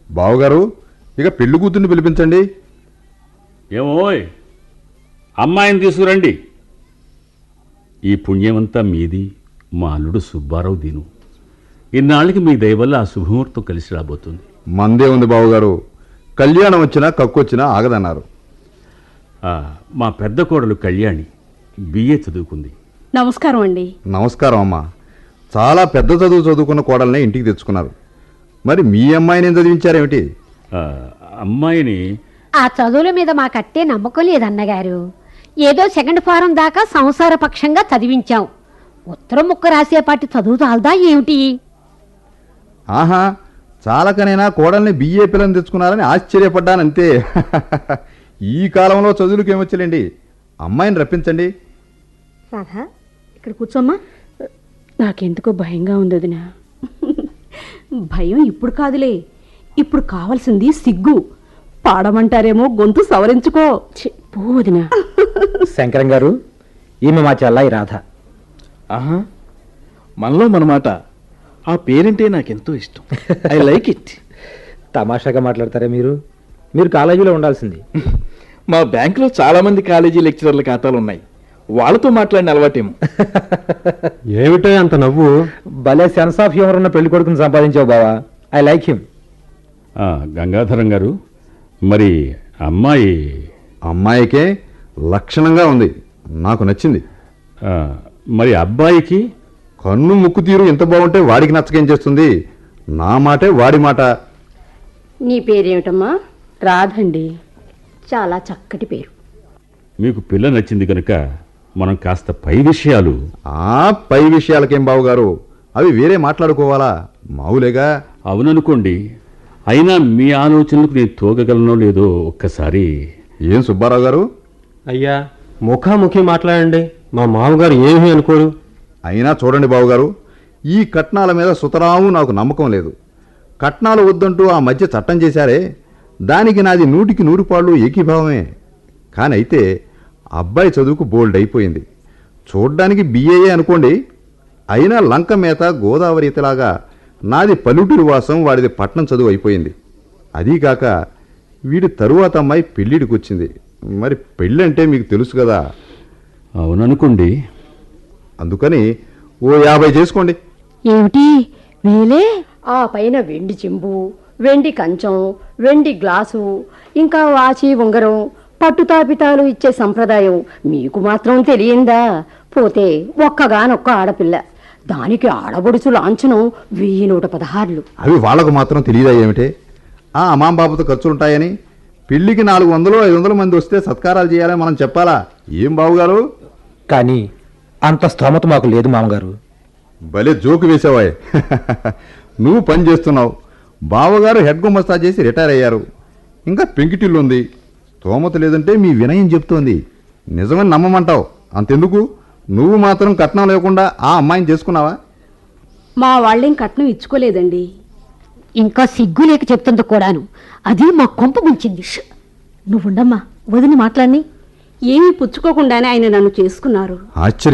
బావగారు ఇక పెళ్లి కూతుర్ని పిలిపించండి ఏమోయ్ అమ్మాయిని తీసుకురండి ఈ పుణ్యమంతా మీది మా అల్లుడు సుబ్బారావు దీను ఇన్నాళ్ళకి మీ దయ వల్ల ఆ శుభముహూర్తం కలిసి రాబోతుంది మందే ఉంది బావగారు కళ్యాణం వచ్చినా కక్కొచ్చినా ఆగదన్నారు ఆ, మా పెద్ద కోడలు కళ్యాణి బిఏ చదువుకుంది నమస్కారం అండి నమస్కారం అమ్మా చాలా పెద్ద చదువు చదువుకున్న కోడల్ని ఇంటికి తెచ్చుకున్నారు మరి మీ అమ్మాయిని ఏం చదివించారేమిటి ఆ, అమ్మాయిని ఆ చదువుల మీద మాకట్టే నమ్మకం లేదన్నగారు ఏదో సెకండ్ ఫారం దాకా సంసార పక్షంగా చదివించాం ఉత్తరం ముక్క రాసేపాటి చదువు చాలదా ఏమిటి ఆహా చాలకనైనా కోడల్ని బిఏ పిల్లని తెచ్చుకున్నారని ఆశ్చర్యపడ్డానంతే ఈ కాలంలో చదువులకు ఏమొచ్చలేండి అమ్మాయిని రప్పించండి రాధా ఇక్కడ కూర్చోమ్మా నాకెందుకో భయంగా ఉంది వదినా భయం ఇప్పుడు కాదులే ఇప్పుడు కావాల్సింది సిగ్గు పాడమంటారేమో గొంతు సవరించుకో ఛీ, పో వదినా శంకరం గారు ఈమె మా చెల్లాయి రాధ ఆహా మనలో మనమాట ఆ పేరంటే నాకెంతో ఇష్టం ఐ లైక్ ఇట్ తమాషాగా మాట్లాడతారే మీరు మీరు కాలేజీలో ఉండాల్సింది మా బ్యాంకులో చాలా మంది కాలేజీ లెక్చరర్ల ఖాతాలు ఉన్నాయి వాళ్ళతో మాట్లాడిన అలవాటేమో ఏమిటో అంత నవ్వు భలే సెన్స్ ఆఫ్ హ్యూమర్ ఉన్న పెళ్లి కొడుకుని సంపాదించావు బావా ఐ లైక్ హిమ్ ఆ, గంగాధరం గారు మరి అమ్మాయి అమ్మాయికే లక్షణంగా ఉంది నాకు నచ్చింది ఆ, మరి అబ్బాయికి కన్ను ముక్కు తీరు ఎంత బాగుంటే వాడికి నచ్చకేం చేస్తుంది నా మాటే వాడి మాట నీ పేరేమిటమ్మా రాధండి చాలా చక్కటి పేరు మీకు పిల్ల నచ్చింది కనుక మనం కాస్త పై విషయాలు ఆ పై విషయాలకేం బావుగారు అవి వేరే మాట్లాడుకోవాలా మావులేగా అవుననుకోండి అయినా మీ ఆలోచనలకు నేను తోగగలనో లేదో ఒక్కసారి ఏం సుబ్బారావు గారు అయ్యా ముఖాముఖి మాట్లాడండి మా మామగారు ఏమీ అనుకోరు అయినా చూడండి బావుగారు ఈ కట్నాల మీద సుతరాము నాకు నమ్మకం లేదు కట్నాలు వద్దంటూ ఆ మధ్య చట్టం చేశారే దానికి నాది నూటికి నూరు పాళ్ళు ఏకీభావమే కానీ అయితే అబ్బాయి చదువుకు బోల్డ్ అయిపోయింది చూడ్డానికి బిఏఏ అనుకోండి అయినా లంక మేత గోదావరి ఇతలాగా నాది పల్లెటూరు వాసం వాడిది పట్నం చదువు అయిపోయింది అదీకాక వీడి తరువాత అమ్మాయి పెళ్ళిడికి వచ్చింది మరి పెళ్ళంటే మీకు తెలుసు కదా అవుననుకోండి అందుకని ఓ యాభై చేసుకోండి ఏమిటి వేలే ఆ పైన వెండి చెంబు వెండి కంచం వెండి గ్లాసు ఇంకా వాచి ఉంగరం పట్టుతాపితాలు ఇచ్చే సంప్రదాయం మీకు మాత్రం తెలియందా పోతే ఒక్కగానొక్క ఆడపిల్ల దానికి ఆడబొడుచు లాంఛనం వెయ్యి నూట పదహారులు అవి వాళ్లకు మాత్రం తెలియదా ఏమిటే ఆ అమాంబాబుతో ఖర్చులుంటాయని పెళ్లికి నాలుగు వందలు ఐదు వందల మంది వస్తే సత్కారాలు చేయాలని మనం చెప్పాలా ఏం బావుగారు కానీ అంత స్తోమత మాకు లేదు మామగారు భలే జోకు వేసావాయ్ నువ్వు పని చేస్తున్నావు బావగారు హెడ్ గుమస్తా చేసి రిటైర్ అయ్యారు ఇంకా పెంకిటిల్లు ఉంది స్తోమత లేదంటే మీ వినయం చెప్తోంది నిజమని నమ్మమంటావు అంతెందుకు నువ్వు మాత్రం కట్నం లేకుండా ఆ అమ్మాయిని చేసుకున్నావా మా వాళ్ళేం కట్నం ఇచ్చుకోలేదండి ఇంకా సిగ్గు లేక చెప్తుంది కూడాను అది మా కొంప ముంచింది నువ్వుండమ్మా వదిని మాట్లాడి ఏమీ పుచ్చుకోకుండానే ఆయన నన్ను చేసుకున్నారు ఆశ్చర్యం